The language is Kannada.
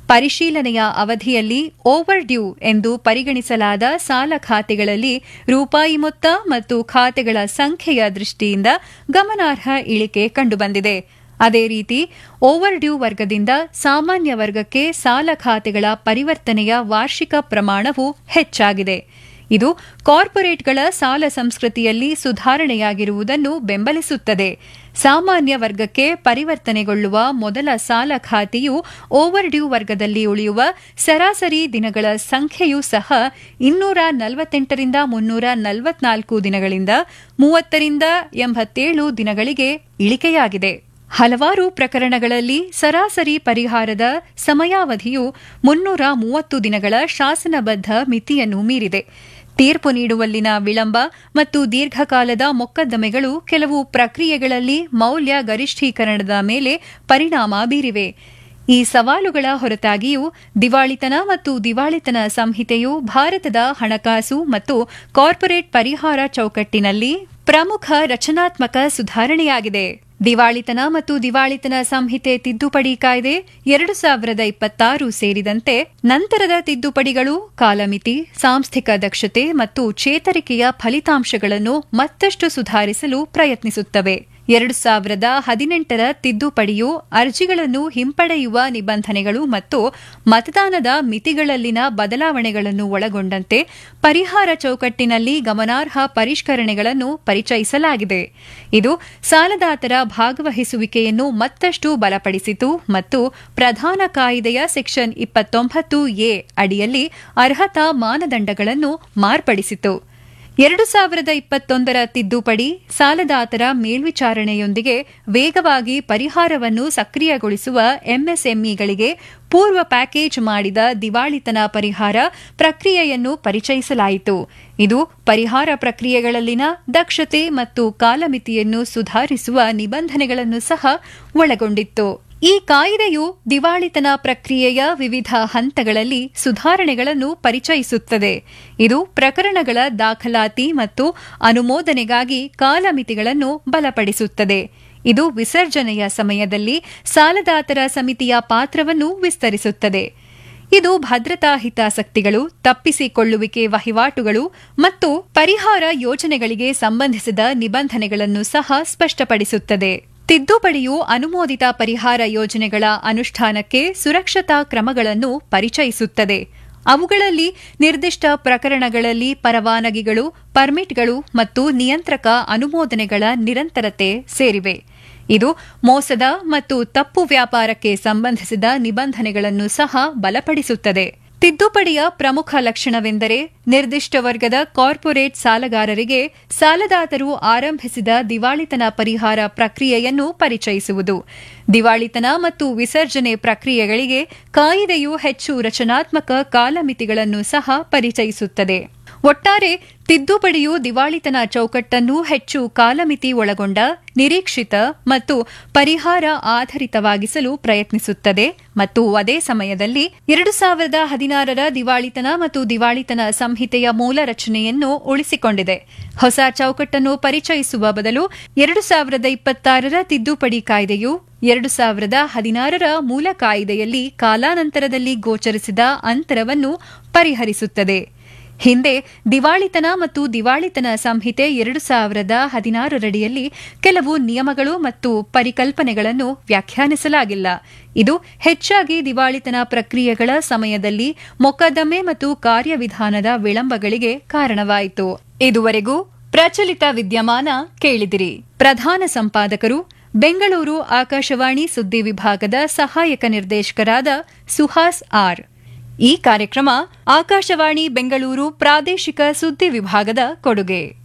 ಪರಿಶೀಲನೆಯ ಅವಧಿಯಲ್ಲಿ ಓವರ್ ಡ್ಯೂ ಎಂದು ಪರಿಗಣಿಸಲಾದ ಸಾಲ ಖಾತೆಗಳಲ್ಲಿ ರೂಪಾಯಿ ಮೊತ್ತ ಮತ್ತು ಖಾತೆಗಳ ಸಂಖ್ಯೆಯ ದೃಷ್ಟಿಯಿಂದ ಗಮನಾರ್ಹ ಇಳಿಕೆ ಕಂಡುಬಂದಿದೆ ಅದೇ ರೀತಿ ಓವರ್ ಡ್ಯೂ ವರ್ಗದಿಂದ ಸಾಮಾನ್ಯ ವರ್ಗಕ್ಕೆ ಸಾಲ ಖಾತೆಗಳ ಪರಿವರ್ತನೆಯ ವಾರ್ಷಿಕ ಪ್ರಮಾಣವು ಹೆಚ್ಚಾಗಿದೆ ಇದು ಕಾರ್ಪೊರೇಟ್ಗಳ ಸಾಲ ಸಂಸ್ಕೃತಿಯಲ್ಲಿ ಸುಧಾರಣೆಯಾಗಿರುವುದನ್ನು ಬೆಂಬಲಿಸುತ್ತದೆ ಸಾಮಾನ್ಯ ವರ್ಗಕ್ಕೆ ಪರಿವರ್ತನೆಗೊಳ್ಳುವ ಮೊದಲ ಸಾಲ ಖಾತೆಯು ಓವರ್ ಡ್ಯೂ ವರ್ಗದಲ್ಲಿ ಉಳಿಯುವ ಸರಾಸರಿ ದಿನಗಳ ಸಂಖ್ಯೆಯೂ ಸಹ ಇನ್ನೂರ ನಲವತ್ತೆಂಟರಿಂದ ಮುನ್ನೂರ ನಲವತ್ನಾಲ್ಕು ದಿನಗಳಿಂದ ಮೂವತ್ತರಿಂದ ಎಂಬತ್ತೇಳು ದಿನಗಳಿಗೆ ಇಳಿಕೆಯಾಗಿದೆ ಹಲವಾರು ಪ್ರಕರಣಗಳಲ್ಲಿ ಸರಾಸರಿ ಪರಿಹಾರದ ಸಮಯಾವಧಿಯು ಮುನ್ನೂರ ಮೂವತ್ತು ದಿನಗಳ ಶಾಸನಬದ್ಧ ಮಿತಿಯನ್ನು ಮೀರಿದೆ ತೀರ್ಪು ನೀಡುವಲ್ಲಿನ ವಿಳಂಬ ಮತ್ತು ದೀರ್ಘಕಾಲದ ಮೊಕದ್ದಮೆಗಳು ಕೆಲವು ಪ್ರಕ್ರಿಯೆಗಳಲ್ಲಿ ಮೌಲ್ಯ ಗರಿಷ್ಠೀಕರಣದ ಮೇಲೆ ಪರಿಣಾಮ ಬೀರಿವೆ ಈ ಸವಾಲುಗಳ ಹೊರತಾಗಿಯೂ ದಿವಾಳಿತನ ಮತ್ತು ದಿವಾಳಿತನ ಸಂಹಿತೆಯು ಭಾರತದ ಹಣಕಾಸು ಮತ್ತು ಕಾರ್ಪೊರೇಟ್ ಪರಿಹಾರ ಚೌಕಟ್ಟಿನಲ್ಲಿ ಪ್ರಮುಖ ರಚನಾತ್ಮಕ ಸುಧಾರಣೆಯಾಗಿದೆ ದಿವಾಳಿತನ ಮತ್ತು ದಿವಾಳಿತನ ಸಂಹಿತೆ ತಿದ್ದುಪಡಿ ಕಾಯ್ದೆ ಎರಡು ಸಾವಿರದ ಇಪ್ಪತ್ತಾರು ಸೇರಿದಂತೆ ನಂತರದ ತಿದ್ದುಪಡಿಗಳು ಕಾಲಮಿತಿ ಸಾಂಸ್ಥಿಕ ದಕ್ಷತೆ ಮತ್ತು ಚೇತರಿಕೆಯ ಫಲಿತಾಂಶಗಳನ್ನು ಮತ್ತಷ್ಟು ಸುಧಾರಿಸಲು ಪ್ರಯತ್ನಿಸುತ್ತವೆ ಎರಡು ಸಾವಿರದ ಹದಿನೆಂಟರ ತಿದ್ದುಪಡಿಯು ಅರ್ಜಿಗಳನ್ನು ಹಿಂಪಡೆಯುವ ನಿಬಂಧನೆಗಳು ಮತ್ತು ಮತದಾನದ ಮಿತಿಗಳಲ್ಲಿನ ಬದಲಾವಣೆಗಳನ್ನು ಒಳಗೊಂಡಂತೆ ಪರಿಹಾರ ಚೌಕಟ್ಟಿನಲ್ಲಿ ಗಮನಾರ್ಹ ಪರಿಷ್ಕರಣೆಗಳನ್ನು ಪರಿಚಯಿಸಲಾಗಿದೆ ಇದು ಸಾಲದಾತರ ಭಾಗವಹಿಸುವಿಕೆಯನ್ನು ಮತ್ತಷ್ಟು ಬಲಪಡಿಸಿತು ಮತ್ತು ಪ್ರಧಾನ ಕಾಯಿದೆಯ ಸೆಕ್ಷನ್ ಇಪ್ಪತ್ತೊಂಬತ್ತು ಎ ಅಡಿಯಲ್ಲಿ ಅರ್ಹತಾ ಮಾನದಂಡಗಳನ್ನು ಮಾರ್ಪಡಿಸಿತು ಎರಡು ಸಾವಿರದ ಇಪ್ಪತ್ತೊಂದರ ತಿದ್ದುಪಡಿ ಸಾಲದಾತರ ಮೇಲ್ವಿಚಾರಣೆಯೊಂದಿಗೆ ವೇಗವಾಗಿ ಪರಿಹಾರವನ್ನು ಸಕ್ರಿಯಗೊಳಿಸುವ ಎಂಎಸ್ಎಂಇಗಳಿಗೆ ಪೂರ್ವ ಪ್ಯಾಕೇಜ್ ಮಾಡಿದ ದಿವಾಳಿತನ ಪರಿಹಾರ ಪ್ರಕ್ರಿಯೆಯನ್ನು ಪರಿಚಯಿಸಲಾಯಿತು ಇದು ಪರಿಹಾರ ಪ್ರಕ್ರಿಯೆಗಳಲ್ಲಿನ ದಕ್ಷತೆ ಮತ್ತು ಕಾಲಮಿತಿಯನ್ನು ಸುಧಾರಿಸುವ ನಿಬಂಧನೆಗಳನ್ನು ಸಹ ಒಳಗೊಂಡಿತ್ತು ಈ ಕಾಯ್ದೆಯು ದಿವಾಳಿತನ ಪ್ರಕ್ರಿಯೆಯ ವಿವಿಧ ಹಂತಗಳಲ್ಲಿ ಸುಧಾರಣೆಗಳನ್ನು ಪರಿಚಯಿಸುತ್ತದೆ ಇದು ಪ್ರಕರಣಗಳ ದಾಖಲಾತಿ ಮತ್ತು ಅನುಮೋದನೆಗಾಗಿ ಕಾಲಮಿತಿಗಳನ್ನು ಬಲಪಡಿಸುತ್ತದೆ ಇದು ವಿಸರ್ಜನೆಯ ಸಮಯದಲ್ಲಿ ಸಾಲದಾತರ ಸಮಿತಿಯ ಪಾತ್ರವನ್ನು ವಿಸ್ತರಿಸುತ್ತದೆ ಇದು ಭದ್ರತಾ ಹಿತಾಸಕ್ತಿಗಳು ತಪ್ಪಿಸಿಕೊಳ್ಳುವಿಕೆ ವಹಿವಾಟುಗಳು ಮತ್ತು ಪರಿಹಾರ ಯೋಜನೆಗಳಿಗೆ ಸಂಬಂಧಿಸಿದ ನಿಬಂಧನೆಗಳನ್ನು ಸಹ ಸ್ಪಷ್ಟಪಡಿಸುತ್ತದೆ ತಿದ್ದುಪಡಿಯು ಅನುಮೋದಿತ ಪರಿಹಾರ ಯೋಜನೆಗಳ ಅನುಷ್ಠಾನಕ್ಕೆ ಸುರಕ್ಷತಾ ಕ್ರಮಗಳನ್ನು ಪರಿಚಯಿಸುತ್ತದೆ ಅವುಗಳಲ್ಲಿ ನಿರ್ದಿಷ್ಟ ಪ್ರಕರಣಗಳಲ್ಲಿ ಪರವಾನಗಿಗಳು ಪರ್ಮಿಟ್ಗಳು ಮತ್ತು ನಿಯಂತ್ರಕ ಅನುಮೋದನೆಗಳ ನಿರಂತರತೆ ಸೇರಿವೆ ಇದು ಮೋಸದ ಮತ್ತು ತಪ್ಪು ವ್ಯಾಪಾರಕ್ಕೆ ಸಂಬಂಧಿಸಿದ ನಿಬಂಧನೆಗಳನ್ನು ಸಹ ಬಲಪಡಿಸುತ್ತದೆ ತಿದ್ದುಪಡಿಯ ಪ್ರಮುಖ ಲಕ್ಷಣವೆಂದರೆ ನಿರ್ದಿಷ್ಟ ವರ್ಗದ ಕಾರ್ಪೊರೇಟ್ ಸಾಲಗಾರರಿಗೆ ಸಾಲದಾತರು ಆರಂಭಿಸಿದ ದಿವಾಳಿತನ ಪರಿಹಾರ ಪ್ರಕ್ರಿಯೆಯನ್ನು ಪರಿಚಯಿಸುವುದು ದಿವಾಳಿತನ ಮತ್ತು ವಿಸರ್ಜನೆ ಪ್ರಕ್ರಿಯೆಗಳಿಗೆ ಕಾಯಿದೆಯು ಹೆಚ್ಚು ರಚನಾತ್ಮಕ ಕಾಲಮಿತಿಗಳನ್ನು ಸಹ ಪರಿಚಯಿಸುತ್ತದೆ ಒಟ್ಟಾರೆ ತಿದ್ದುಪಡಿಯು ದಿವಾಳಿತನ ಚೌಕಟ್ಟನ್ನು ಹೆಚ್ಚು ಕಾಲಮಿತಿ ಒಳಗೊಂಡ ನಿರೀಕ್ಷಿತ ಮತ್ತು ಪರಿಹಾರ ಆಧರಿತವಾಗಿಸಲು ಪ್ರಯತ್ನಿಸುತ್ತದೆ ಮತ್ತು ಅದೇ ಸಮಯದಲ್ಲಿ ಎರಡು ಸಾವಿರದ ಹದಿನಾರರ ದಿವಾಳಿತನ ಮತ್ತು ದಿವಾಳಿತನ ಸಂಹಿತೆಯ ಮೂಲ ರಚನೆಯನ್ನು ಉಳಿಸಿಕೊಂಡಿದೆ ಹೊಸ ಚೌಕಟ್ಟನ್ನು ಪರಿಚಯಿಸುವ ಬದಲು ಎರಡು ಸಾವಿರದ ಇಪ್ಪತ್ತಾರರ ತಿದ್ದುಪಡಿ ಕಾಯ್ದೆಯು ಎರಡು ಸಾವಿರದ ಹದಿನಾರರ ಮೂಲ ಕಾಯ್ದೆಯಲ್ಲಿ ಕಾಲಾನಂತರದಲ್ಲಿ ಗೋಚರಿಸಿದ ಅಂತರವನ್ನು ಪರಿಹರಿಸುತ್ತದೆ ಹಿಂದೆ ದಿವಾಳಿತನ ಮತ್ತು ದಿವಾಳಿತನ ಸಂಹಿತೆ ಎರಡು ಸಾವಿರದ ಹದಿನಾರರಡಿಯಲ್ಲಿ ಕೆಲವು ನಿಯಮಗಳು ಮತ್ತು ಪರಿಕಲ್ಪನೆಗಳನ್ನು ವ್ಯಾಖ್ಯಾನಿಸಲಾಗಿಲ್ಲ ಇದು ಹೆಚ್ಚಾಗಿ ದಿವಾಳಿತನ ಪ್ರಕ್ರಿಯೆಗಳ ಸಮಯದಲ್ಲಿ ಮೊಕದ್ದಮೆ ಮತ್ತು ಕಾರ್ಯವಿಧಾನದ ವಿಳಂಬಗಳಿಗೆ ಕಾರಣವಾಯಿತು ಇದುವರೆಗೂ ಪ್ರಚಲಿತ ವಿದ್ಯಮಾನ ಕೇಳಿದಿರಿ ಪ್ರಧಾನ ಸಂಪಾದಕರು ಬೆಂಗಳೂರು ಆಕಾಶವಾಣಿ ಸುದ್ದಿ ವಿಭಾಗದ ಸಹಾಯಕ ನಿರ್ದೇಶಕರಾದ ಸುಹಾಸ್ ಆರ್ ಈ ಕಾರ್ಯಕ್ರಮ ಆಕಾಶವಾಣಿ ಬೆಂಗಳೂರು ಪ್ರಾದೇಶಿಕ ಸುದ್ದಿ ವಿಭಾಗದ ಕೊಡುಗೆ